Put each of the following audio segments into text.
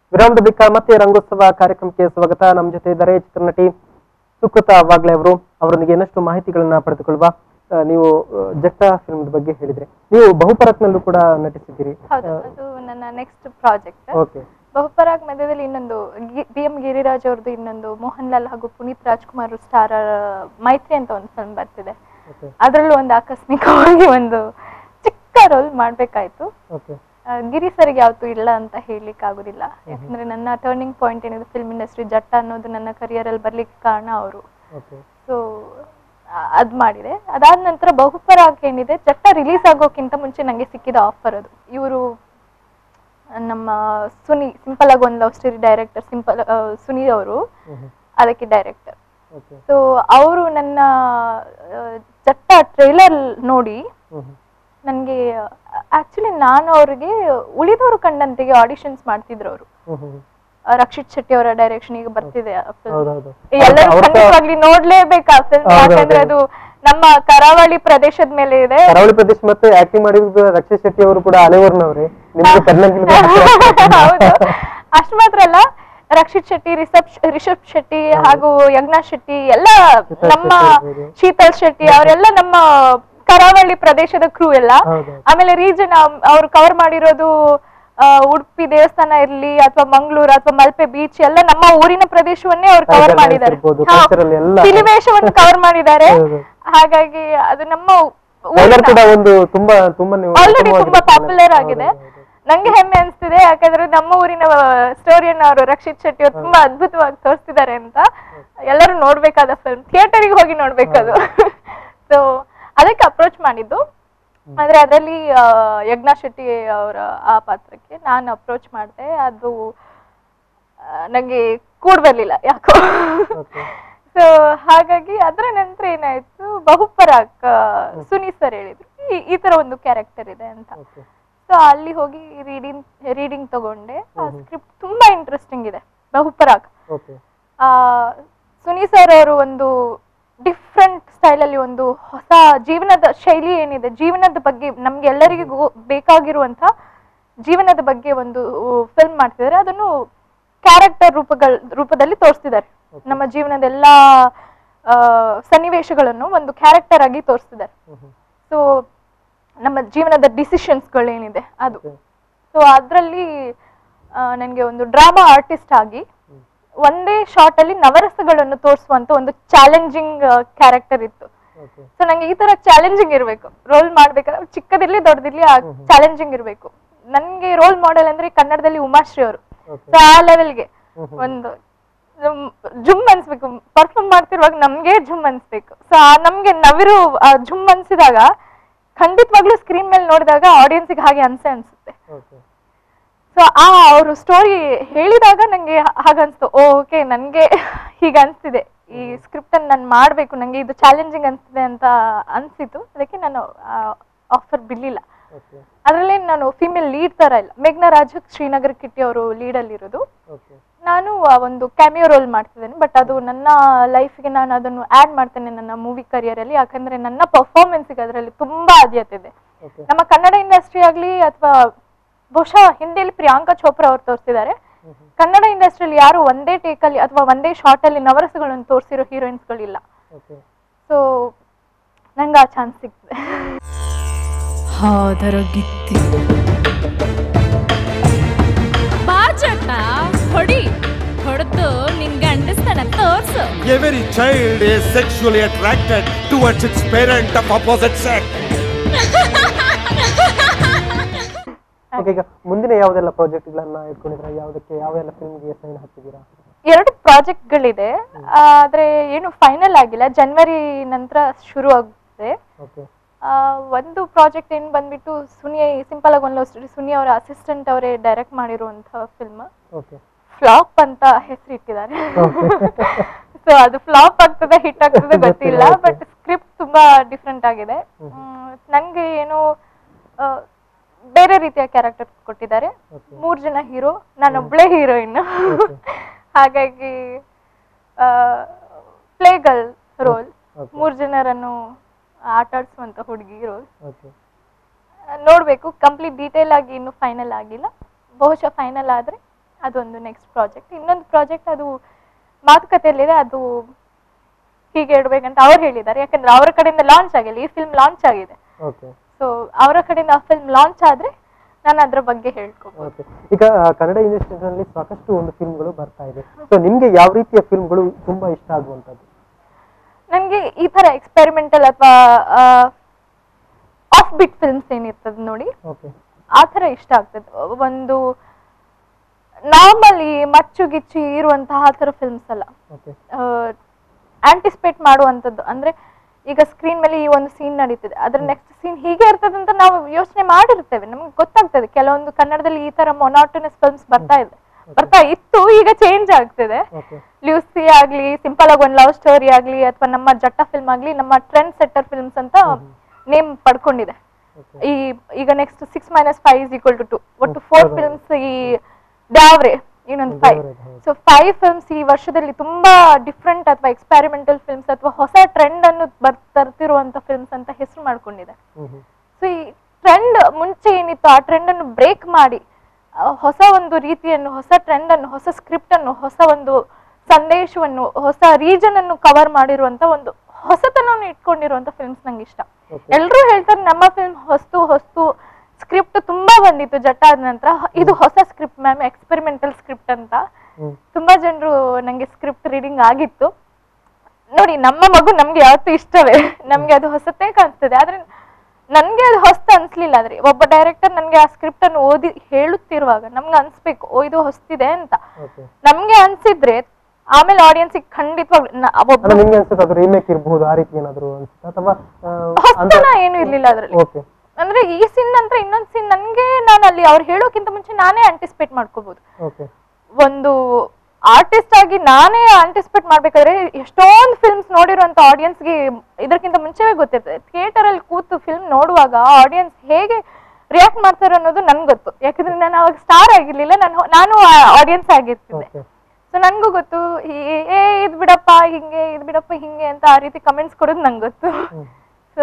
ವಿರಾಮದ ಬಳಿಕ ಮತ್ತೆ ರಂಗೋತ್ಸವ ಕಾರ್ಯಕ್ರಮಕ್ಕೆ ಸ್ವಾಗತ ನಮ್ಮ ಜೊತೆ ಇದ್ದಾರೆ ಚಿತ್ರನಟಿ ಸುಕೃತ ವಾಗ್ಲೆ ಅವರು ಅವರೊಂದಿಗೆ ಇನ್ನಷ್ಟು ಮಾಹಿತಿಗಳನ್ನ ಪಡೆದುಕೊಳ್ಳುವ ಆ, ನೀವು ಆ, ಜಟ್ಟ ಫಿಲ್ಮ್ ಬಗ್ಗೆ ಹೇಳಿದ್ರಿ ನೀವು ಬಹುಪರತ್ನಲ್ಲೂ ಕೂಡ ನಟಿಸಿದ್ದೀರಿ ಹೌದು ಅದು ನನ್ನ ನೆಕ್ಸ್ಟ್ ಪ್ರಾಜೆಕ್ಟ್ ಓಕೆ ಬಹುಪರಾಗ್ ಮಧ್ಯದಲ್ಲಿ ಇನ್ನೊಂದು ಬಿ ಎಂ ಗಿರಿರಾಜ್ ಅವ್ರದ್ದು ಇನ್ನೊಂದು ಮೋಹನ್ ಲಾಲ್ ಹಾಗೂ ಪುನೀತ್ ರಾಜ್ಕುಮಾರ್ ಸ್ಟಾರ್ ಮೈತ್ರಿ ಅಂತ ಒಂದು ಫಿಲ್ಮ್ ಬರ್ತಿದೆ ಓಕೆ ಅದರಲ್ಲೂ ಒಂದು ಆಕಸ್ಮಿಕವಾಗಿ ಒಂದು ಚಿಕ್ಕ ರೋಲ್ ಮಾಡ್ಬೇಕಾಯ್ತು ಓಕೆ ಆ, ಗಿರಿ ಸರ್ಗೆ ಯಾವತ್ತೂ ಇಲ್ಲ ಅಂತ ಹೇಳಲಿಕ್ಕೆ ಆಗುದಿಲ್ಲ ಯಾಕಂದ್ರೆ ನನ್ನ ಟರ್ನಿಂಗ್ ಪಾಯಿಂಟ್ ಏನಿದೆ ಫಿಲ್ಮ್ ಇಂಡಸ್ಟ್ರಿ ಜಟ್ಟ ಅನ್ನೋದು ನನ್ನ career ಅಲ್ಲಿ ಬರ್ಲಿಕ್ಕೆ ಕಾರಣ ಅವರು ಓಕೆ ಸೊ ಅದ್ ಮಾಡಿದೆ ಅದಾದ ನಂತರ ಬಹುಪರಾಗ್ ಏನಿದೆ ಜಟ್ಟ ರಿಲೀಸ್ ಆಗೋಕ್ಕಿಂತ ಮುಂಚೆ ನಂಗೆ ಸಿಕ್ಕಿದ ಆಫರ್ ಅದು ಇವರು ನಮ್ಮ ಸುನಿ ಸಿಂಪಲ್ ಆಗಿ ಒಂದು love story director simple Suni ಅವರು ಅದಕ್ಕೆ ಡೈರೆಕ್ಟರ್ ಓಕೆ ಸೊ ಅವರು ನನ್ನ ಆ, ಜಟ್ಟ ಟ್ರೈಲರ್ ನೋಡಿ ನನಗೆ ಆಕ್ಚುಲಿ ನಾನು ಅವ್ರಿಗೆ ಉಳಿದವರು ಕಂಡಂತೆಗೆ ಆಡಿಷನ್ಸ್ ಮಾಡ್ತಿದ್ರು ಅವರು ರಕ್ಷಿತ್ ಶೆಟ್ಟಿ ಅವರ ಡೈರೆಕ್ಷನ್ ಈಗ ಬರ್ತಿದೆ ಆ film. ಹೌದೌದು ಎಲ್ಲರೂ ಅವ್ರ ಖಂಡಿತವಾಗ್ಲಿ ನೋಡ್ಲೇಬೇಕು ಆ ಫಿಲ್ಮ್ ಹೌದು, ಯಾಕಂದ್ರೆ ಅದು ನಮ್ಮ ಕರಾವಳಿ ಪ್ರದೇಶದ ಮೇಲೆ ಇದೆ ಕರಾವಳಿ ಪ್ರದೇಶ ಮತ್ತೆ ಆಕ್ಟಿಂಗ್ ಮಾಡಿದ ರಕ್ಷಿತ್ ಶೆಟ್ಟಿ ಅವರು ಕೂಡ ಅಲೆವರ್ನವ್ರೆ ನಿಮ್ಗೆ ಕರ್ನಾಟಕ ಹೌದು ಅಷ್ಟು ಮಾತ್ರ ಅಲ್ಲ ರಕ್ಷಿತ್ ಶೆಟ್ಟಿ ರಿಷಬ್ ರಿಷಬ್ ಶೆಟ್ಟಿ ಹಾಗೂ ಯಜ್ಞಾಥ್ ಶೆಟ್ಟಿ ಎಲ್ಲ ಶೀತಲ್ ನಮ್ಮ ಶೆಟ್ಟಿ ಇರ್ಬೋದು. ಶೀತಲ್ ಶೆಟ್ಟಿ ಅವರೆಲ್ಲ ನಮ್ಮ ಕರಾವಳಿ ಪ್ರದೇಶದ ಕ್ರೂ ಎಲ್ಲ ಹೌದು ಆಮೇಲೆ ರೀಜನ್ ಅವ್ರು ಕವರ್ ಮಾಡಿರೋದು ಆ, ಉಡುಪಿ ದೇವಸ್ಥಾನ ಇರ್ಲಿ ಅಥವಾ ಮಂಗಳೂರು ಅಥವಾ ಮಲ್ಪೆ ಬೀಚ್ ಎಲ್ಲ ನಮ್ಮ ಊರಿನ ಪ್ರದೇಶವನ್ನೇ ಅವ್ರು ಕವರ್ Cultural ಮಾಡಿದ್ದಾರೆ ಇರ್ಬೋದು, ಹಾ, cultural ಎಲ್ಲ. ಸನ್ನಿವೇಶವನ್ನು ಕವರ್ ಮಾಡಿದ್ದಾರೆ ಹೌದು. ಹಾಗಾಗಿ ಅದು ನಮ್ಮ ಟ್ರೈಲರ್ ಕೂಡ ಒಂದು ತುಂಬಾ ತುಂಬಾ ನೀವು ಆಲ್ರೆಡಿ ತುಂಬಾ ಉತ್ತಮವಾಗಿರುತ್ತೆ. ಪಾಪ್ಯುಲರ್ ಆಗಿದೆ ಹೌದು, ಹೌದು. ನಂಗೆ ಹೆಮ್ಮೆ ಅನಿಸ್ತಿದೆ ಯಾಕಂದ್ರೆ ನಮ್ಮ ಊರಿನ ಸ್ಟೋರಿಯನ್ನ ಅವರು ರಕ್ಷಿತ್ ಶೆಟ್ಟಿ ಅವರು ತುಂಬಾ ಅದ್ಭುತವಾಗಿ ತೋರಿಸ್ತಿದ್ದಾರೆ ಅಂತ ಎಲ್ಲರೂ ನೋಡ್ಬೇಕಾದ ಫಿಲ್ಮ್ ಥಿಯೇಟರ್ಗೆ ಹೋಗಿ ನೋಡ್ಬೇಕದು ಸೊ ಅದಕ್ಕೆ ಅಪ್ರೋಚ್ ಮಾಡಿದ್ದು ಆದ್ರೆ ಅದರಲ್ಲಿ ಯಜ್ಞಾ ಶೆಟ್ಟಿ ಅವರ ಆ ಪಾತ್ರಕ್ಕೆ ನಾನು ಅಪ್ರೋಚ್ ಮಾಡಿದೆ ಅದು ಆ, ನಂಗೆ ಕೂಡ್ ಬರ್ಲಿಲ್ಲ ಯಾಕೋ Okay. ಸೊ ಹಾಗಾಗಿ ಅದರ ನಂತರ ಏನಾಯ್ತು ಬಹುಪರಾಕ್ ಸುನಿ ಸರ್ ಹೇಳಿದ್ರು ಈ- ಈ ತರ ಒಂದು ಕ್ಯಾರೆಕ್ಟರ್ ಇದೆ ಅಂತ Okay. ಸೊ ಅಲ್ಲಿ ಹೋಗಿ ರೀಡಿಂಗ್ ರೀಡಿಂಗ್ ತಗೊಂಡೆ ಆ ಸ್ಕ್ರಿಪ್ಟ್ ತುಂಬಾ ಇಂಟ್ರೆಸ್ಟಿಂಗ್ ಇದೆ ಬಹುಪರಾಗ್ Okay. ಆ, ಸುನಿ ಸರ್ ಅವರು ಒಂದು ಡಿಫ್ರೆಂಟ್ ಸ್ಟೈಲಲ್ಲಿ ಒಂದು ಹೊಸ ಜೀವನದ ಶೈಲಿ ಏನಿದೆ ಜೀವನದ ಬಗ್ಗೆ ನಮ್ಗೆ ಎಲ್ಲರಿಗೂ ಬೇಕಾಗಿರುವಂತ ಜೀವನದ ಬಗ್ಗೆ ಒಂದು ಫಿಲ್ಮ್ ಮಾಡ್ತಿದ್ದಾರೆ ಅದನ್ನು ಕ್ಯಾರೆಕ್ಟರ್ ರೂಪಗಳ ರೂಪದಲ್ಲಿ ತೋರಿಸ್ತಿದ್ದಾರೆ ನಮ್ಮ ಜೀವನದ ಎಲ್ಲಾ ಆ, ಸನ್ನಿವೇಶಗಳನ್ನು ಒಂದು ಕ್ಯಾರೆಕ್ಟರ್ ಆಗಿ ತೋರಿಸ್ತಿದ್ದಾರೆ Mhm. ಸೊ ನಮ್ಮ ಜೀವನದ ಡಿಸಿಷನ್ಸ್ಗಳೇನಿದೆ ಅದು Okay. ಸೊ ಅದರಲ್ಲಿ ನನಗೆ ಒಂದು ಡ್ರಾಮಾ ಆರ್ಟಿಸ್ಟ್ ಆಗಿ ಒಂದೇ ಶಾರ್ಟ್ ಅಲ್ಲಿ ನವರಸಗಳನ್ನು ತೋರಿಸುವಂತ ಒಂದು ಚಾಲೆಂಜಿಂಗ್ ಕ್ಯಾರೆಕ್ಟರ್ ಇತ್ತು Okay. ಸೊ ನಂಗೆ ಈ ತರ ಚಾಲೆಂಜಿಂಗ್ ಇರಬೇಕು ರೋಲ್ ಮಾಡ್ಬೇಕಾದ್ರೆ ಚಿಕ್ಕದಿರ್ಲಿ ದೊಡ್ಡದಿರ್ಲಿ ಆ ಚಾಲೆಂಜಿಂಗ್ ಇರಬೇಕು ನನ್ಗೆ ರೋಲ್ ಮಾಡೆಲ್ ಅಂದ್ರೆ ಕನ್ನಡದಲ್ಲಿ ಉಮಾಶ್ರೀ ಅವರು Okay. ಸೊ ಆ ಲೆವೆಲ್ಗೆ ಒಂದು ಜುಮ್- ಜುಮ್ ಅನ್ಸ್ಬೇಕು ಪರ್ಫಾರ್ಮ್ ಮಾಡ್ತಿರುವಾಗ ನಮ್ಗೆ ಜುಮ್ ಅನ್ಸ್ಬೇಕು ಸೊ ಆ ನಮ್ಗೆ ನವಿರು ಆ ಜುಮ್ ಅನ್ಸಿದಾಗ ಖಂಡಿತವಾಗ್ಲೂ ಸ್ಕ್ರೀನ್ ಮೇಲೆ ನೋಡಿದಾಗ ಆಡಿಯನ್ಸಿಗೆ ಹಾಗೆ ಅನ್ಸೆ ಅನ್ಸುತ್ತೆ Okay. ಸೊ ಆ ಅವರು ಸ್ಟೋರಿ ಹೇಳಿದಾಗ ನಂಗೆ ಹಾಗನ್ಸ್ತು ಓಕೆ ನನಗೆ ಹೀಗೆ ಅನ್ಸ್ತಿದೆ ಈ ಸ್ಕ್ರಿಪ್ಟ್ ಅನ್ನು ನಾನು ಮಾಡಬೇಕು ನನಗೆ ಇದು ಚಾಲೆಂಜಿಂಗ್ ಅನ್ಸ್ತಿದೆ ಅಂತ ಅನ್ಸಿತು ಅದಕ್ಕೆ ನಾನು ಆಫರ್ ಬಿಡ್ಲಿಲ್ಲ Okay. ಅದರಲ್ಲಿ ನಾನು ಫಿಮೇಲ್ ಲೀಡ್ ತರ ಇಲ್ಲ ಮೇಘ್ನಾ ರಾಜಕ್ ಶ್ರೀನಗರ್ ಕಿಟ್ಟಿ ಅವರು ಲೀಡಲ್ಲಿರೋದು Okay. ನಾನು ಆ ಒಂದು ಕ್ಯಾಮಿಯೋ ರೋಲ್ ಮಾಡ್ತಿದ್ದೇನೆ ಬಟ್ ಅದು ನನ್ನ ಲೈಫ್ಗೆ ನಾನು ಅದನ್ನು ಆ್ಯಡ್ ಮಾಡ್ತೇನೆ ನನ್ನ ಮೂವಿ ಕರಿಯರಲ್ಲಿ ಯಾಕಂದ್ರೆ ನನ್ನ ಪರ್ಫಾರ್ಮೆನ್ಸ್ಗೆ ಅದರಲ್ಲಿ ತುಂಬಾ ಆದ್ಯತೆ ಇದೆ Okay. ನಮ್ಮ ಕನ್ನಡ ಇಂಡಸ್ಟ್ರಿ ಆಗಲಿ ಅಥವಾ ಬಹುಶಃ ಹಿಂದಿಯಲ್ಲಿ ಪ್ರಿಯಾಂಕಾ ಚೋಪ್ರಾ ಅವ್ರು ತೋರಿಸಿದ್ದಾರೆ ಕನ್ನಡ ಇಂಡಸ್ಟ್ರಿಯಲ್ಲಿ ಯಾರು ಒಂದೇ ಟೇಕಲ್ಲಿ ಅಥವಾ ಒಂದೇ ಶಾರ್ಟಲ್ಲಿ ನವರಸಗಳನ್ನು ತೋರಿಸಿರೋ ಹೀರೋಯಿನ್ಸ್ಗಳಿಲ್ಲ Okay. ಸೊ ನಂಗೆ ಆ ಚಾನ್ಸ್ ಸಿಗ್ತದೆ ಹಾದರಗಿತ್ತಿ ಬಾಜಟ ಹೊಡಿ ಹೊಡೆದು ನಿನ್ ಗಂಡಸ್ತನ ತೋರ್ಸು Every child is sexually attracted towards its parent of opposite sex. Okay, ಈಗ ಮುಂದಿನ ಯಾವ್ದೆಲ್ಲ ಪ್ರಾಜೆಕ್ಟ್ ಗಳನ್ನ ಇಟ್ಕೊಂಡಿದ್ರ ಯಾವ್ದಕ್ಕೆ ಯಾವೆಲ್ಲ ಫಿಲ್ಮ್ಗೆ ಸೈನ್ ಹಾಕಿದ್ದೀರಾ ಎರಡು ಪ್ರಾಜೆಕ್ಟ್ಗಳಿದೆ ಆದ್ರೆ ಏನು ಫೈನಲ್ ಆಗಿಲ್ಲ ಜನವರಿ ನಂತರ ಶುರು ಆಗುತ್ತೆ ಓಕೆ ಆ, ಒಂದು ಪ್ರಾಜೆಕ್ಟ್ ಏನು ಬಂದ್ಬಿಟ್ಟು ಸುನಿ ಸಿಂಪಲ್ ಆಗಿ ಒಂದು ಸ್ಟೋರಿ ಸುನಿ ಅವರ ಅಸಿಸ್ಟೆಂಟ್ ಅವರೇ ಡೈರೆಕ್ಟ್ ಮಾಡಿರುವಂತಹ ಫಿಲ್ಮ್ ಓಕೆ ಫ್ಲಾಪ್ ಅಂತ ಹೆಸರಿಟ್ಟಿದ್ದಾರೆ ಸೊ ಅದು ಫ್ಲಾಪ್ ಆಗ್ತದೆ ಹಿಟ್ ಆಗ್ತದೆ ಗೊತ್ತಿಲ್ಲ ಗೊತ್ತಿಲ್ಲ, ಬಟ್ ಸ್ಕ್ರಿಪ್ಟ್ ತುಂಬಾ ಡಿಫ್ರೆಂಟ್ ಆಗಿದೆ ಮ್, ನಂಗೆ ಏನು ಆ, ಬೇರೆ ರೀತಿಯ ಕ್ಯಾರೆಕ್ಟರ್ ಕೊಟ್ಟಿದ್ದಾರೆ Okay. ಮೂರ್ ಜನ ಹೀರೋ ನಾನೊಬ್ಳೆ ಹೀರೋಯಿನ್ ಹಾಗಾಗಿ ಪ್ಲೇ ಗರ್ಲ್ ರೋಲ್ Okay. ಮೂರ್ ಜನರನ್ನು ಆಟ ಆಡಿಸುವಂತ ಹುಡುಗಿ ರೋಲ್ ಓಕೆ ನೋಡ್ಬೇಕು ಕಂಪ್ಲೀಟ್ ಡೀಟೇಲ್ ಆಗಿ ಇನ್ನು ಫೈನಲ್ ಆಗಿಲ್ಲ ಬಹುಶಃ ಫೈನಲ್ ಆದ್ರೆ ಅದೊಂದು ನೆಕ್ಸ್ಟ್ ಪ್ರಾಜೆಕ್ಟ್ ಇನ್ನೊಂದು ಪ್ರಾಜೆಕ್ಟ್ ಅದು ಮಾತುಕತೆಯಲ್ಲಿದೆ ಅದು ಹೀಗೆ ಇಡ್ಬೇಕಂತ ಅವ್ರು ಹೇಳಿದ್ದಾರೆ ಯಾಕಂದ್ರೆ ಅವರ ಕಡೆಯಿಂದ ಲಾಂಚ್ ಆಗಿಲ್ಲ ಈ ಫಿಲ್ಮ್ ಲಾಂಚ್ ಆಗಿದೆ ಓಕೆ ಸೊ ಅವರ ಕಡೆಯಿಂದ ಆ ಫಿಲ್ಮ್ ಲಾಂಚ್ ಆದ್ರೆ ನಾನು ಅದ್ರ ಬಗ್ಗೆ ಹೇಳ್ಕೊಬೋದು ಓಕೆ ಈಗ ಆ, ಕನ್ನಡ ಇಂಡಸ್ಟ್ರಿನಲ್ಲಿ ಸಾಕಷ್ಟು ಒಂದು ಫಿಲ್ಮ್ಗಳು ಬರ್ತಾ ಇದೆ ಸೊ ನಿಮ್ಗೆ ಯಾವ ರೀತಿಯ ಫಿಲ್ಮ್ಗಳು ತುಂಬಾ ಇಷ್ಟ ಆಗುವಂತದ್ದು ನನಗೆ ಈ ತರ ಎಕ್ಸ್ಪೆರಿಮೆಂಟಲ್ ಅಥವಾ ಆಫ್ ಬಿಟ್ ಫಿಲ್ಮ್ಸ್ ಏನಿರ್ತದೆ ನೋಡಿ ಓಕೆ ಆ ಥರ ಇಷ್ಟ ಆಗ್ತದೆ ಒಂದು ನಾರ್ಮಲಿ ಮಚ್ಚುಗಿಚ್ಚಿ ಇರುವಂತಹ ಆ ಥರ ಫಿಲ್ಮ್ಸ್ ಅಲ್ಲ ಓಕೆ ಆಂಟಿಸಿಪೇಟ್ ಮಾಡುವಂಥದ್ದು ಅಂದ್ರೆ ಈಗ ಸ್ಕ್ರೀನ್ ಮೇಲೆ ಈ ಒಂದು ಸೀನ್ ನಡೀತಿದೆ ಅದ್ರ ನೆಕ್ಸ್ಟ್ ಸೀನ್ ಹೀಗೆ ಇರ್ತದೆ ಅಂತ ನಾವು ಯೋಚನೆ ಮಾಡಿರ್ತೇವೆ ನಮ್ಗೆ ಗೊತ್ತಾಗ್ತದೆ ಕೆಲವೊಂದು ಕನ್ನಡದಲ್ಲಿ ಈ ತರ ಮೊನಾಟನಸ್ ಫಿಲ್ಮ್ಸ್ ಬರ್ತಾ ಇದೆ ಬರ್ತಾ ಇತ್ತು ಈಗ ಚೇಂಜ್ ಆಗ್ತಿದೆ ಓಕೆ ಲ್ಯೂಸಿ ಆಗ್ಲಿ ಸಿಂಪಲ್ ಆಗಿ ಒಂದು ಲವ್ ಸ್ಟೋರಿ ಆಗ್ಲಿ ಅಥವಾ ನಮ್ಮ ಜಟ್ಟ ಫಿಲ್ಮ್ ಆಗ್ಲಿ ನಮ್ಮ ಟ್ರೆಂಡ್ ಸೆಟ್ಟರ್ ಫಿಲ್ಮ್ಸ್ ಅಂತ ನೇಮ್ ಪಡ್ಕೊಂಡಿದೆ ಓಕೆ ಈ ಈಗ next six minus five is equal to two ಒಟ್ಟು ಫೋರ್ ಹೌದು. ಫಿಲ್ಮ್ಸ್ ಈ ದಾವ್ರೆ ಇನ್ನೊಂದು ಫೈವ್ ದಾವ್ರೆ, ಹೌದು. ಸೊ ಫೈವ್ ಫಿಲ್ಮ್ಸ್ ಈ ವರ್ಷದಲ್ಲಿ ತುಂಬಾ ಡಿಫ್ರೆಂಟ್ ಅಥವಾ ಎಕ್ಸ್ಪೆರಿಮೆಂಟಲ್ ಫಿಲ್ಮ್ಸ್ ಅಥವಾ ಹೊಸ ಟ್ರೆಂಡ್ ಅನ್ನು ಬರ್ ತರ್ತಿರುವಂತ ಫಿಲ್ಮ್ಸ್ ಅಂತ ಹೆಸರು ಮಾಡ್ಕೊಂಡಿದೆ ಹ್ಮ್ ಹ್ಮ್ ಸೊ ಈ ಟ್ರೆಂಡ್ ಮುಂಚೆ ಏನಿತ್ತು ಆ ಟ್ರೆಂಡ್ ಅನ್ನು ಬ್ರೇಕ್ ಮಾಡಿ ಆ, ಹೊಸ ಒಂದು ರೀತಿಯನ್ನು ಹೊಸ ಟ್ರೆಂಡ್ ಅನ್ನು ಹೊಸ ಸ್ಕ್ರಿಪ್ಟ್ ಅನ್ನು ಹೊಸ ಒಂದು ಸಂದೇಶವನ್ನು ಹೊಸ ರೀಜನ್ ಅನ್ನು ಕವರ್ ಮಾಡಿರುವಂತ ಒಂದು ಹೊಸತನವನ್ನು ಇಟ್ಕೊಂಡಿರುವಂತ ಫಿಲ್ಮ್ಸ್ ನಂಗೆ ಇಷ್ಟ Okay. ಎಲ್ರೂ ಹೇಳ್ತಾರೆ ನಮ್ಮ ಫಿಲ್ಮ್ ಹೊಸ್ತು ಹೊಸ್ತು ಸ್ಕ್ರಿಪ್ಟ್ ತುಂಬಾ ಬಂದಿತ್ತು ಜಟ್ಟ ಆದ ನಂತರ ಇದು ಹೊಸ ಸ್ಕ್ರಿಪ್ಟ್ ಮ್ಯಾಮ್ ಎಕ್ಸ್ಪೆರಿಮೆಂಟಲ್ ಸ್ಕ್ರಿಪ್ಟ್ ಅಂತ ಹ್ಮ್ ತುಂಬಾ ಜನರು ನಂಗೆ ಸ್ಕ್ರಿಪ್ಟ್ ರೀಡಿಂಗ್ ಆಗಿತ್ತು ನೋಡಿ ನಮ್ಮ ಮಗು ನಮ್ಗೆ ಯಾವತ್ತೂ ಇಷ್ಟವೇ ನಮ್ಗೆ ಅದು ಹೊಸತೇ ಕಾಣಿಸ್ತದೆ ಆದ್ರೆ ನನ್ಗೆ ಅದು ಹೊಸ್ತು ಅನ್ಸ್ಲಿಲ್ಲ ಆದ್ರೆ ಒಬ್ಬ ಡೈರೆಕ್ಟರ್ ನನ್ಗೆ ಆ ಸ್ಕ್ರಿಪ್ಟ್ ಅನ್ನು ಓದಿ ಹೇಳುತ್ತಿರುವಾಗ ನಮ್ಗೆ ಅನ್ಸ್ಬೇಕು ಓ ಇದು ಹೊಸ್ತಿದೆ ಅಂತ ಓಕೆ ನಮ್ಗೆ ಅನ್ಸಿದ್ರೆ ಆಮೇಲೆ ಆಡಿಯನ್ಸ್ ಖಂಡಿತವಾಗ್ಲು ನ- ಒಬ್ಬ ಅಂದ್ರೆ ನಿಮ್ಗೆ ಅನ್ಸುತ್ತೆ ಅದು ರೀಮೇಕ್ ಇರಬಹುದು ಆ ರೀತಿ ಏನಾದ್ರು ಅನ್ಸುತ್ತೆ ಅಥವಾ ಆ, ಅಂತ ಹೊಸ್ತನ ಏನು ಇರ್ಲಿಲ್ಲ ಅದ್ರಲ್ಲಿ ಓಕೆ ಅಂದ್ರೆ ಈ ಸೀನ್ ನಂತರ ಇನ್ನೊಂದ್ ಸೀನ್ ನನ್ಗೆ ನಾನು ಅಲ್ಲಿ ಅವ್ರು ಹೇಳೋಕ್ಕಿಂತ ಮುಂಚೆ ನಾನೇ ಆಂಟಿಸಿಪೇಟ್ ಮಾಡ್ಕೋಬಹುದು ಓಕೆ ಒಂದು ಆರ್ಟಿಸ್ಟ್ ಆಗಿ ನಾನೇ ಆಂಟಿಸಿಪೇಟ್ ಮಾಡ್ಬೇಕಾದ್ರೆ ಎಷ್ಟೊಂದು ಫಿಲ್ಮ್ಸ್ ನೋಡಿರುವಂತ ಆಡಿಯನ್ಸ್ಗೆ ಇದಕ್ಕಿಂತ ಮುಂಚೆವೇ ಗೊತ್ತಿರ್ತದೆ ಥಿಯೇಟರ್ ಅಲ್ಲಿ ಕೂತು ಫಿಲ್ಮ್ ನೋಡುವಾಗ ಆಡಿಯನ್ಸ್ ಹೇಗೆ ರಿಯಾಕ್ಟ್ ಮಾಡ್ತಾರೆ ಅನ್ನೋದು ನನ್ಗೆ ಗೊತ್ತು ಯಾಕಂದ್ರೆ ನಾನು ಅವಾಗ ಸ್ಟಾರ್ ಆಗಿರ್ಲಿಲ್ಲ ನಾನು ನಾನು ಆಡಿಯನ್ಸ್ ಆಗಿರ್ತಿದ್ದೆ ಓಕೆ ಸೊ ನನ್ಗೂ ಗೊತ್ತು ಈ- ಏ ಇದ್ ಬಿಡಪ್ಪ ಹಿಂಗೆ ಇದ್ ಬಿಡಪ್ಪ ಹಿಂಗೆ ಅಂತ ಆ ರೀತಿ ಕಮೆಂಟ್ಸ್ ಕೊಡೋದು ನಂಗೆ ಗೊತ್ತು ಸೊ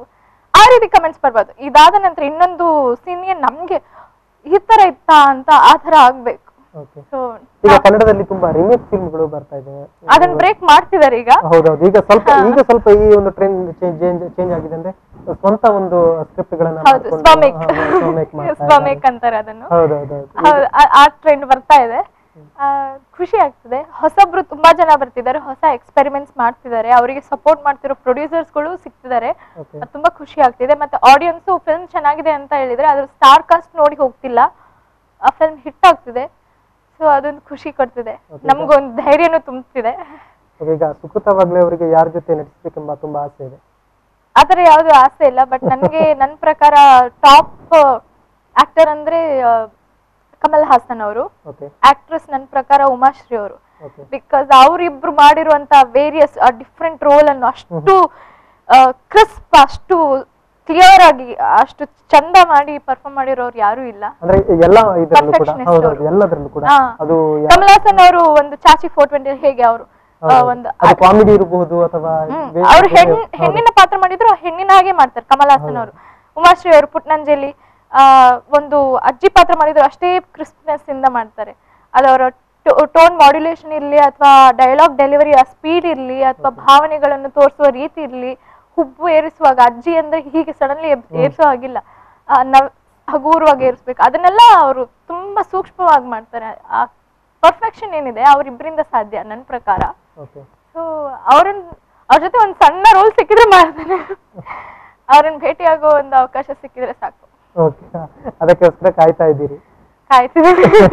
ಆ ರೀತಿ ಕಮೆಂಟ್ಸ್ ಬರ್ಬಾರ್ದು ಇದಾದ ನಂತರ ಇನ್ನೊಂದು ಸೀನ್ಗೆ ನಮ್ಗೆ ಈ ತರ ಇತ್ತಾ ಅಂತ ಆ ತರ ಆಗ್ಬೇಕು ಓಕೆ ಸೊ ಈಗ ಕನ್ನಡದಲ್ಲಿ ತುಂಬಾ ರಿಮೇಕ್ ಫಿಲ್ಮ್ಗಳು ಬರ್ತಾ ಇದೆ ಅದನ್ನ ಬ್ರೇಕ್ ಮಾಡ್ತಿದ್ದಾರೆ ಈಗ ಹೌದೌದು ಈಗ ಸ್ವಲ್ಪ ಈಗ ಸ್ವಲ್ಪ ಈ ಒಂದು ಟ್ರೆಂಡ್ ಚೇಂಜ್ ಚೇಂಜ್ ಆಗಿದೆ ಅಂದ್ರೆ ಸ್ವಂತ ಒಂದು ಸ್ಕ್ರಿಪ್ಟ್ ಗಳನ್ನ ಹೌದು ಮಾಡ್ಕೊಂಡು, ಸ್ವಮೇಕ್ ಹಾ, ಹಾ, ಸ್ವಮೇಕ್ ಮಾಡ್ತಾ ಸ್ವಮೇಕ್ ಇದ್ದಾರೆ. ಅಂತಾರೆ ಅದನ್ನು ಹೌದೌದೌದು ಹೌದು ಆ- ಆ ಟ್ರೆಂಡ್ ಬರ್ತಾ ಇದೆ ಆ, ಖುಷಿ ಆಗ್ತದೆ ಹೊಸಬ್ರು ತುಂಬಾ ಜನ ಬರ್ತಿದ್ದಾರೆ ಹೊಸ ಎಕ್ಸ್ಪೆರಿಮೆಂಟ್ಸ್ ಮಾಡ್ತಿದ್ದಾರೆ ಅವರಿಗೆ ಸಪೋರ್ಟ್ ಮಾಡ್ತಿರೋ ಪ್ರೊಡ್ಯೂಸರ್ಸ್ಗಳು ಸಿಗ್ತಿದ್ದಾರೆ ಓಕೆ ಅದು ತುಂಬಾ ಖುಷಿ ಆಗ್ತಿದೆ ಮತ್ತೆ ಆಡಿಯನ್ಸ್ ಫಿಲ್ಮ್ ಚೆನ್ನಾಗಿದೆ ಅಂತ ಹೇಳಿದ್ರೆ ಅದ್ರ ಸ್ಟಾರ್ ಕಾಸ್ಟ್ ನೋಡಿ ಹೋಗ್ತಿಲ್ಲ ಆ ಫಿಲ್ಮ್ ಹಿಟ್ ಆಗ್ತಿದೆ ಸೊ ಅದೊಂದು ಖುಷಿ ಕೊಡ್ತಿದೆ Okay. ನಮ್ಗೊಂದು ಧೈರ್ಯನೂ ತುಂಬ್ತಿದೆ Okay, ಈಗ ಸುಕೃತ ವಾಗ್ಲೆ ಅವರಿಗೆ ಯಾರ ಜೊತೆ ನಟಿಸ್ಬೇಕೆಂಬ ತುಂಬಾ ಆಸೆ ಇದೆ ಆತರ ಯಾವ್ದು ಆಸೆ ಇಲ್ಲ ಬಟ್ ನನ್ಗೆ ನನ್ನ ಪ್ರಕಾರ ಟಾಪ್ ಆಕ್ಟರ್ ಅಂದ್ರೆ ಆ, ಕಮಲ್ ಹಾಸನ್ ಅವರು ಓಕೆ ಆಕ್ಟ್ರೆಸ್ ನನ್ನ ಪ್ರಕಾರ ಉಮಾಶ್ರೀ ಅವರು ಓಕೆ ಬಿಕಾಸ್ ಅವರಿಬ್ರು ಮಾಡಿರುವಂತ ವೇರಿಯಸ್ ಡಿಫ್ರೆಂಟ್ ರೋಲ್ ಅನ್ನು ಅಷ್ಟು ಕ್ರಿಸ್ಪ್ ಅಷ್ಟು ಕ್ಲಿಯರ್ ಆಗಿ ಅಷ್ಟು ಚಂದ ಮಾಡಿ ಪರ್ಫಾರ್ಮ್ ಮಾಡಿರೋರು ಯಾರು ಇಲ್ಲ ಅಂದ್ರೆ ಎಲ್ಲ ಇದರಲ್ಲೂ ಕೂಡ Perfectionist ಹೌದೌದು ಅವ್ರು. ಎಲ್ಲದರಲ್ಲೂ ಕೂಡ ಹಾ. ಅದು ಯಾ- ಕಮಲ್ ಹಾಸನ್ ಅವರು ಒಂದು ಚಾಚಿ ಫೋರ್ ಟ್ವೆಂಟಿ ಹೇಗೆ ಅವರು ಹೌದು. ಒಂದು ಅದು ಕಾಮಿಡಿ ಇರಬಹುದು ಅಥವಾ ಬೇರೆ- ಅವ್ರು ಹೆಣ್ ಬೇರೆ- ಹೌದು. ಹೆಣ್ಣಿನ ಪಾತ್ರ ಮಾಡಿದ್ರು ಹೆಣ್ಣಿನ ಹಾಗೆ ಮಾಡ್ತಾರೆ ಕಮಲ್ ಹಾಸನ್ ಅವರು ಉಮಾಶ್ರೀ ಅವರು ಪುಟ್ನಂಜಲಿ ಆ ಒಂದು ಅಜ್ಜಿ ಪಾತ್ರ ಮಾಡಿದ್ರು ಅಷ್ಟೇ ಕ್ರಿಸ್ಪ್ನೆಸ್ ಇಂದ ಮಾಡ್ತಾರೆ ಅದು ಅವರ ಟೋನ್ ಮಾಡ್ಯುಲೇಷನ್ ಇರಲಿ ಅಥವಾ ಡೈಲಾಗ್ ಡೆಲಿವರಿ ಆ ಸ್ಪೀಡ್ ಇರಲಿ ಅಥವಾ ಭಾವನೆಗಳನ್ನು ತೋರಿಸುವ ರೀತಿ ಇರಲಿ ಹುಬ್ಬು ಏರಿಸುವಾಗ ಅಜ್ಜಿ ಅಂದ್ರೆ ಹೀಗೆ ಸಡನ್ಲಿ ಏರಿಸೋ ಹಾಗಿಲ್ಲ ಆ, ನವ್ ಹಗೂರವಾಗಿ ಏರಿಸ್ಬೇಕು ಅದನ್ನೆಲ್ಲ ಅವರು ತುಂಬಾ ಸೂಕ್ಷ್ಮವಾಗಿ ಮಾಡ್ತಾರೆ ಆ ಪರ್ಫೆಕ್ಷನ್ ಏನಿದೆ ಅವರಿಬ್ಬರಿಂದ ಸಾಧ್ಯ ನನ್ನ ಪ್ರಕಾರ ಓಕೆ ಸೊ ಅವ್ರನ್ನ ಅವ್ರ ಜೊತೆ ಒಂದು ಸಣ್ಣ ರೋಲ್ ಸಿಕ್ಕಿದ್ರೆ ಮಾಡ್ತಾನೆ ಅವ್ರನ್ನ ಭೇಟಿಯಾಗೋ ಒಂದು ಅವಕಾಶ ಸಿಕ್ಕಿದ್ರೆ ಸಾಕು ಓಕೆ ಅದಕ್ಕೋಸ್ಕರ ಕಾಯ್ತಾ ಇದ್ದೀರಿ ಕಾಯ್ತಿದೆ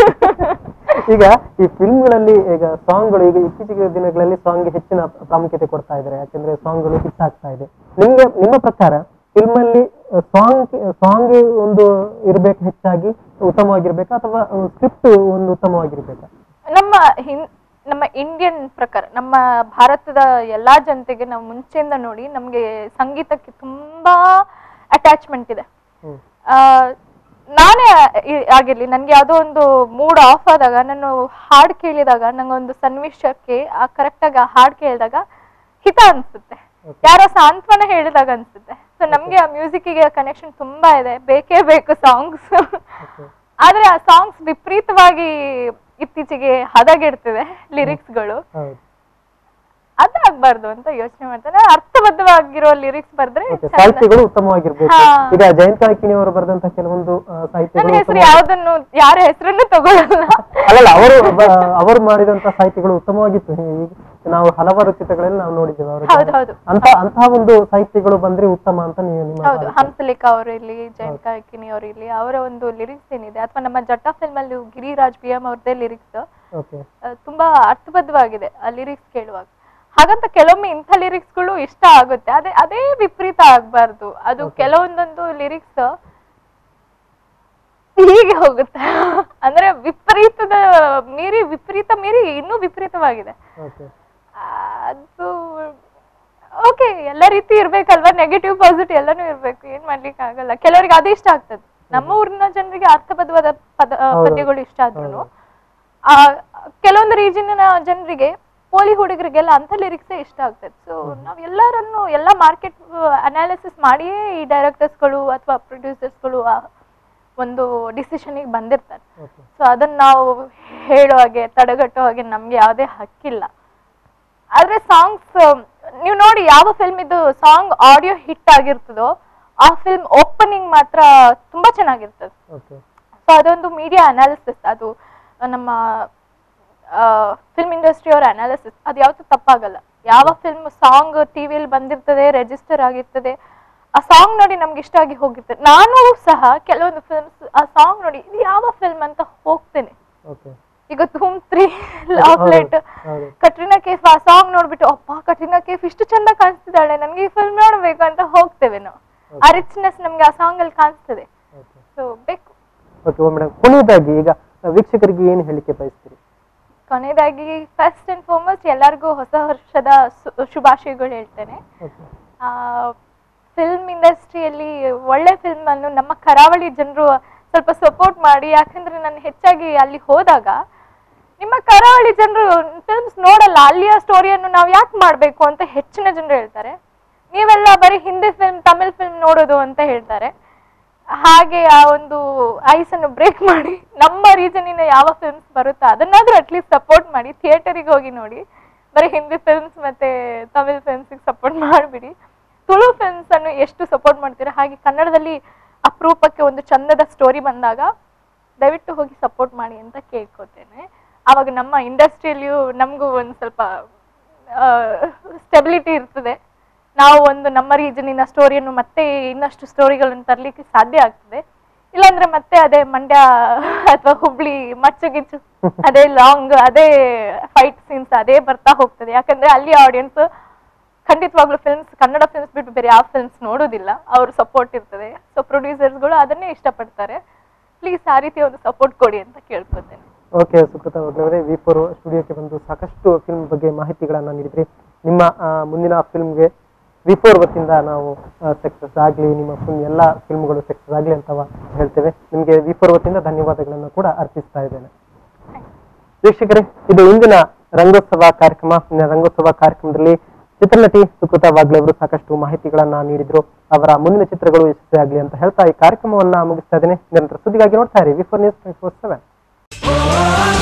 ಈಗ ಈ ಫಿಲ್ಮ್ಗಳಲ್ಲಿ ಈಗ ಸಾಂಗ್ಗಳು ಈಗ ಇತ್ತೀಚಿನ ದಿನಗಳಲ್ಲಿ ಸಾಂಗ್ಗೆ ಹೆಚ್ಚಿನ ಪ್ರಾಮುಖ್ಯತೆ ಕೊಡ್ತಾ ಇದ್ದಾರೆ ಯಾಕಂದ್ರೆ ಸಾಂಗ್ಗಳು ಹಿಟ್ ಆಗ್ತಾ ಇದೆ ನಿಮ್ಗೆ ನಿಮ್ಮ ಪ್ರಕಾರ ಫಿಲ್ಮ್ ಅಲ್ಲಿ ಸಾಂಗ್ ಸಾಂಗ್ ಒಂದು ಇರ್ಬೇಕು ಹೆಚ್ಚಾಗಿ ಉತ್ತಮವಾಗಿರ್ಬೇಕಾ ಅಥವಾ ಸ್ಕ್ರಿಪ್ಟ್ ಒಂದು ಉತ್ತಮವಾಗಿರ್ಬೇಕಾ ನಮ್ಮ ಹಿನ್ ನಮ್ಮ ಇಂಡಿಯನ್ ಪ್ರಕಾರ ನಮ್ಮ ಭಾರತದ ಎಲ್ಲಾ ಜನತೆಗೆ ನಾವು ಮುಂಚೆಯಿಂದ ನೋಡಿ ನಮ್ಗೆ ಸಂಗೀತಕ್ಕೆ ತುಂಬಾ ಅಟ್ಯಾಚ್ಮೆಂಟ್ ಇದೆ ಹ್ಮ್ ಆ, ನಾನೇ ಈ- ಆಗಿರ್ಲಿ ನನ್ಗೆ ಯಾವುದೋ ಒಂದು ಮೂಡ್ ಆಫ್ ಆದಾಗ ನಾನು ಹಾಡ್ ಕೇಳಿದಾಗ ನಂಗೊಂದು ಸನ್ನಿವೇಶಕ್ಕೆ ಆ ಕರೆಕ್ಟ್ ಆಗಿ ಆ ಹಾಡ್ ಕೇಳಿದಾಗ ಹಿತ ಅನ್ಸುತ್ತೆ ಯಾರೋ ಸಾಂತ್ವನ ಹೇಳಿದಾಗ ಅನ್ಸುತ್ತೆ ಸೊ ನಮ್ಗೆ ಆ ಮ್ಯೂಸಿಕ್ಗೆ ಕನೆಕ್ಷನ್ ತುಂಬಾ ಇದೆ ಬೇಕೇ ಬೇಕು ಸಾಂಗ್ಸ್ ಓಕೆ ಆದ್ರೆ ಆ ಸಾಂಗ್ಸ್ ವಿಪರೀತವಾಗಿ ಇತ್ತೀಚೆಗೆ ಹದಗೆಡ್ತಿದೆ ಲಿರಿಕ್ಸ್ಗಳು ಹೌದು ಅದಾಗ್ಬಾರ್ದು ಅಂತ ಯೋಚನೆ ಮಾಡ್ತಾರೆ ಅರ್ಥಬದ್ಧವಾಗಿರೋ ಲಿರಿಕ್ಸ್ ಬರ್ದ್ರೆ ಓಕೆ ಚಂದ. ಸಾಹಿತ್ಯಗಳು ಉತ್ತಮವಾಗಿರ್ಬೇಕು ಹಾ. ಈಗ ಜಯಂತ ಕಾಯ್ಕಿಣಿ ಅವರು ಬರೆದಂತ ಕೆಲವೊಂದು ಆ, ನನ್ನ ಸಾಹಿತ್ಯಗಳು ಹೆಸರು ಉತ್ತಮ- ಯಾವ್ದನ್ನು ಯಾರ ಹೆಸರನ್ನು ತಗೊಳ್ಳಲ್ಲ ಅಲ್ಲಲ್ಲ ಅವರು ಬ- ಅವರು ಮಾಡಿದಂತ ಸಾಹಿತ್ಯಗಳು ಉತ್ತಮವಾಗಿತ್ತು ಈಗ ನಾವು ಹಲವಾರು ಚಿತ್ರಗಳಲ್ಲಿ ನಾವು ನೋಡಿದ್ದೇವೆ ಅವರ ಹೌದು, ಹೌದು. ಅಂತ ಅಂತಹ ಒಂದು ಸಾಹಿತ್ಯಗಳು ಬಂದ್ರೆ ಉತ್ತಮ ಅಂತ ನೀವು ನಿಮ್ಮ ಹೌದು ಭಾವನೆ. ಹಂಸಲೇಖ ಅವರು ಇರ್ಲಿ ಜಯಂತ್ ಕಾಯ್ಕಿನಿ ಅವರು ಇರ್ಲಿ ಅವರ ಒಂದು ಲಿರಿಕ್ಸ್ ಏನಿದೆ ಅಥವಾ ನಮ್ಮ ಜಟ್ಟ ಫಿಲ್ಮ್ ಅಲ್ಲಿ ಗಿರಿರಾಜ್ ಬಿ ಎಂ ಅವ್ರದ್ದೇ ಲಿರಿಕ್ಸ್ ಓಕೆ ತುಂಬಾ ಅರ್ಥಬದ್ಧವಾಗಿದೆ ಆ ಲಿರಿಕ್ಸ್ ಕೇಳುವಾಗ ಹಾಗಂತ ಕೆಲವೊಮ್ಮೆ ಇಂಥ ಲಿರಿಕ್ಸ್ಗಳು ಇಷ್ಟ ಆಗುತ್ತೆ ಅದೇ ಅದೇ ವಿಪರೀತ ಆಗ್ಬಾರ್ದು ಅದು ಕೆಲವೊಂದೊಂದು ಲಿರಿಕ್ಸ್ ಹೀಗೆ ಹೋಗುತ್ತೆ ಅಂದ್ರೆ ವಿಪರೀತದ ಮೀರಿ ವಿಪರೀತ ಮೀರಿ ಇನ್ನೂ ವಿಪರೀತವಾಗಿದೆ ಓಕೆ ಅದು ಓಕೆ ಎಲ್ಲ ರೀತಿ ಇರ್ಬೇಕಲ್ವಾ ನೆಗೆಟಿವ್ ಪಾಸಿಟಿವ್ ಎಲ್ಲಾನು ಇರ್ಬೇಕು ಏನ್ ಮಾಡ್ಲಿಕ್ಕೆ ಆಗಲ್ಲ ಕೆಲವರಿಗೆ ಅದು ಇಷ್ಟ ಆಗ್ತದೆ ನಮ್ಮ ಊರಿನ ಜನರಿಗೆ ಅರ್ಥಬದ್ಧವಾದ ಪದ ಆ, ಹೌದು. ಪದ್ಯಗಳು ಇಷ್ಟ ಆದ್ರೂ ಆ ಕೆಲವೊಂದು ರೀಜನಿನ ಜನರಿಗೆ ಪೋಲಿ ಹುಡುಗರಿಗೆಲ್ಲ ಅಂತ ಲಿರಿಕ್ಸೇ ಇಷ್ಟ ಆಗ್ತದೆ ಸೊ ನಾವ್ ಎಲ್ಲರನ್ನು ಎಲ್ಲ ಮಾರ್ಕೆಟ್ ಅನಾಲಿಸಿಸ್ ಮಾಡಿಯೇ ಈ ಡೈರೆಕ್ಟರ್ಸ್ಗಳು ಅಥವಾ ಪ್ರೊಡ್ಯೂಸರ್ಸ್ಗಳು ಒಂದು ಡಿಸಿಷನ್ಗೆ ಬಂದಿರ್ತಾರೆ ಓಕೆ ಸೊ ಅದನ್ನ ನಾವು ಹೇಳೋ ಹಾಗೆ ತಡೆಗಟ್ಟೋ ಹಾಗೆ ನಮ್ಗೆ ಯಾವುದೇ ಹಕ್ಕಿಲ್ಲ ಆದ್ರೆ ಸಾಂಗ್ಸ್ ನೀವು ನೋಡಿ ಯಾವ ಫಿಲ್ಮ್ ಇದು ಸಾಂಗ್ ಆಡಿಯೋ ಹಿಟ್ ಆಗಿರ್ತದೋ ಆ ಫಿಲ್ಮ್ ಓಪನಿಂಗ್ ಮಾತ್ರ ತುಂಬಾ ಚೆನ್ನಾಗಿರ್ತದೆ ಓಕೆ ಸೊ ಅದೊಂದು ಮೀಡಿಯಾ ಅನಾಲಿಸಿಸ್ ಅದು ನಮ್ಮ ಫಿಲ್ಮ್ ಇಂಡಸ್ಟ್ರಿ ಅವರ ಅನಾಲಿಸಿಸ್ ಅದು ಯಾವತ್ತೂ ತಪ್ಪಾಗಲ್ಲ ಯಾವ ಫಿಲ್ಮ್ ಸಾಂಗ್ ಟಿವಿಯಲ್ಲಿ ಬಂದಿರ್ತದೆ ರೆಜಿಸ್ಟರ್ ಆಗಿರ್ತದೆ ಆ ಸಾಂಗ್ ನೋಡಿ ನಮ್ಗೆ ಇಷ್ಟ ಆಗಿ ಹೋಗಿರ್ತದೆ ನಾನು ಸಹ ಕೆಲವೊಂದು ಫಿಲ್ಮ್ಸ್ ಆ ಸಾಂಗ್ ನೋಡಿ ಇದು ಯಾವ ಫಿಲ್ಮ್ ಅಂತ ಹೋಗ್ತೇನೆ ಓಕೆ ಈಗ ಧೂಮ್ ತ್ರೀ ಲವ್ ಲೆಟ್ ಹೌದು ಕಟ್ರಿನಾ ಕೇಫ್ ಆ ಸಾಂಗ್ ನೋಡ್ಬಿಟ್ಟು ಅಪ್ಪ ಕಟ್ರಿನಾ ಕೇಫ್ ಇಷ್ಟು ಚಂದ ಕಾಣಿಸ್ತಿದ್ದಾಳೆ ನನ್ಗೆ ಈ ಫಿಲ್ಮ್ ನೋಡ್ಬೇಕು ಅಂತ ಹೋಗ್ತೇವೆ ನಾವು ಆ ರಿಚ್ನೆಸ್ ನಮ್ಗೆ ಆ ಸಾಂಗ್ ಅಲ್ಲಿ ಕಾಣಿಸ್ತದೆ ಓಕೆ ಸೊ ಬೇಕು ಓಕೆ ಮೇಡಮ್ ಕೊನೆಯದಾಗಿ ಈಗ ವೀಕ್ಷಕರಿಗೆ ಏನು ಹೇಳಿಕೆ ಬಯಸ್ತೀರಿ ಕೊನೆಯದಾಗಿ ಫಸ್ಟ್ ಅಂಡ್ ಫಾರ್ಮೋಸ್ಟ್ ಎಲ್ಲರಿಗೂ ಹೊಸ ವರ್ಷದ ಸು- ಶುಭಾಶಯಗಳು ಹೇಳ್ತೇನೆ ಓಕೆ ಫಿಲ್ಮ್ ಇಂಡಸ್ಟ್ರಿಯಲ್ಲಿ ಒಳ್ಳೆ ಫಿಲ್ಮ್ ಅನ್ನು ನಮ್ಮ ಕರಾವಳಿ ಜನರು ಸ್ವಲ್ಪ ಸಪೋರ್ಟ್ ಮಾಡಿ ಯಾಕಂದ್ರೆ ನಾನು ಹೆಚ್ಚಾಗಿ ಅಲ್ಲಿ ಹೋದಾಗ ನಿಮ್ಮ ಕರಾವಳಿ ಜನರು ಫಿಲ್ಮ್ಸ್ ನೋಡಲ್ಲ ಅಲ್ಲಿಯ ಸ್ಟೋರಿಯನ್ನು ನಾವು ಯಾಕೆ ಮಾಡಬೇಕು ಅಂತ ಹೆಚ್ಚಿನ ಜನರು ಹೇಳ್ತಾರೆ ನೀವೆಲ್ಲ ಬರೀ ಹಿಂದಿ ಫಿಲ್ಮ್ ತಮಿಳ್ ಫಿಲ್ಮ್ ನೋಡೋದು ಅಂತ ಹೇಳ್ತಾರೆ ಹಾಗೆ ಆ ಒಂದು ಐಸನ್ನು ಬ್ರೇಕ್ ಮಾಡಿ ನಮ್ಮ ರೀಜನಿನ ಯಾವ ಫಿಲ್ಮ್ಸ್ ಬರುತ್ತೋ ಅದನ್ನಾದ್ರೂ ಅಟ್ಲೀಸ್ಟ್ ಸಪೋರ್ಟ್ ಮಾಡಿ ಥಿಯೇಟರಿಗೆ ಹೋಗಿ ನೋಡಿ ಬರೀ ಹಿಂದಿ ಫಿಲ್ಮ್ಸ್ ಮತ್ತೆ ತಮಿಳ್ ಫಿಲ್ಮ್ಸಿಗೆ ಸಪೋರ್ಟ್ ಮಾಡಿಬಿಡಿ ತುಳು ಫಿಲ್ಮ್ಸ್ ಅನ್ನು ಎಷ್ಟು ಸಪೋರ್ಟ್ ಮಾಡ್ತೀರಾ ಹಾಗೆ ಕನ್ನಡದಲ್ಲಿ ಅಪರೂಪಕ್ಕೆ ಒಂದು ಚಂದದ ಸ್ಟೋರಿ ಬಂದಾಗ ದಯವಿಟ್ಟು ಹೋಗಿ ಸಪೋರ್ಟ್ ಮಾಡಿ ಅಂತ ಕೇಳ್ಕೊತೇನೆ ಆವಾಗ ನಮ್ಮ ಇಂಡಸ್ಟ್ರಿಯಲ್ಲಿಯೂ ನಮಗೂ ಒಂದು ಸ್ವಲ್ಪ ಸ್ಟೆಬಿಲಿಟಿ ಇರ್ತದೆ ನಾವು ಒಂದು ನಮ್ಮ ರೀಜನಿನ ಸ್ಟೋರಿಯನ್ನು ಮತ್ತೆ ಇನ್ನಷ್ಟು ಸ್ಟೋರಿಗಳನ್ನು ತರಲಿಕ್ಕೆ ಸಾಧ್ಯ ಆಗ್ತದೆ ಇಲ್ಲಾಂದ್ರೆ ಮತ್ತೆ ಅದೇ ಮಂಡ್ಯ ಅಥವಾ ಹುಬ್ಳಿ ಮಚ್ಚು ಗಿಚ್ಚು ಅದೇ ಲಾಂಗ್ ಅದೇ ಫೈಟ್ ಸೀನ್ಸ್ ಅದೇ ಬರ್ತಾ ಹೋಗ್ತದೆ ಯಾಕಂದ್ರೆ ಅಲ್ಲಿ ಆಡಿಯನ್ಸ್ ಖಂಡಿತವಾಗ್ಲೂ ಫಿಲ್ಮ್ಸ್ ಕನ್ನಡ ಫಿಲ್ಮ್ಸ್ ಬಿಟ್ಟು ಬೇರೆ ಯಾವ ಫಿಲ್ಮ್ಸ್ ನೋಡೋದಿಲ್ಲ ಅವ್ರ ಸಪೋರ್ಟ್ ಇರ್ತದೆ ಸೊ ಪ್ರೊಡ್ಯೂಸರ್ಸ್ಗಳು ಅದನ್ನೇ ಇಷ್ಟಪಡ್ತಾರೆ ಪ್ಲೀಸ್ ಆ ರೀತಿ ಒಂದು ಸಪೋರ್ಟ್ ಕೊಡಿ ಅಂತ ಕೇಳ್ಕೊತೇನೆ ಓಕೆ ಸುಕೃತ ಅವರೇ ವಿ ಫೋರ್ ಸ್ಟುಡಿಯೋಕ್ಕೆ ಬಂದು ಸಾಕಷ್ಟು ಫಿಲ್ಮ್ ಬಗ್ಗೆ ಮಾಹಿತಿಗಳನ್ನ ನೀಡಿದ್ರಿ ನಿಮ್ಮ ಆ, ಮುಂದಿನ ಫಿಲ್ಮ್ಗೆ ವಿ ಫೋರ್ ವತಿಯಿಂದ ನಾವು ಸಕ್ಸಸ್ ಆಗಲಿ ನಿಮ್ಮ ಫಿಲ್ಮ್ ಎಲ್ಲ ಫಿಲ್ಮ್ಗಳು ಸಕ್ಸಸ್ ಆಗಲಿ ಅಂತ ಹೇಳ್ತೇವೆ ನಿಮಗೆ ವಿ ಫೋರ್ ವತಿಯಿಂದ ಧನ್ಯವಾದಗಳನ್ನು ಕೂಡ ಅರ್ಪಿಸ್ತಾ ಇದ್ದೇನೆ ವೀಕ್ಷಕರೇ ಇದು ಇಂದಿನ ರಂಗೋತ್ಸವ ಕಾರ್ಯಕ್ರಮ ಇಂದಿನ ರಂಗೋತ್ಸವ ಕಾರ್ಯಕ್ರಮದಲ್ಲಿ ಚಿತ್ರನಟಿ ಸುಕೃತ ವಾಗ್ಲೆ ಅವರು ಸಾಕಷ್ಟು ಮಾಹಿತಿಗಳನ್ನ ನೀಡಿದ್ರು ಅವರ ಮುಂದಿನ ಚಿತ್ರಗಳು ಯಶಸ್ವಿಯಾಗಲಿ ಅಂತ ಹೇಳ್ತಾ ಈ ಕಾರ್ಯಕ್ರಮವನ್ನ ಮುಗಿಸ್ತಾ ಇದ್ದೇನೆ ನಿರಂತರ ಸುದ್ದಿಗಾಗಿ ನೋಡ್ತಾ ಇರಿ V four news twenty four seven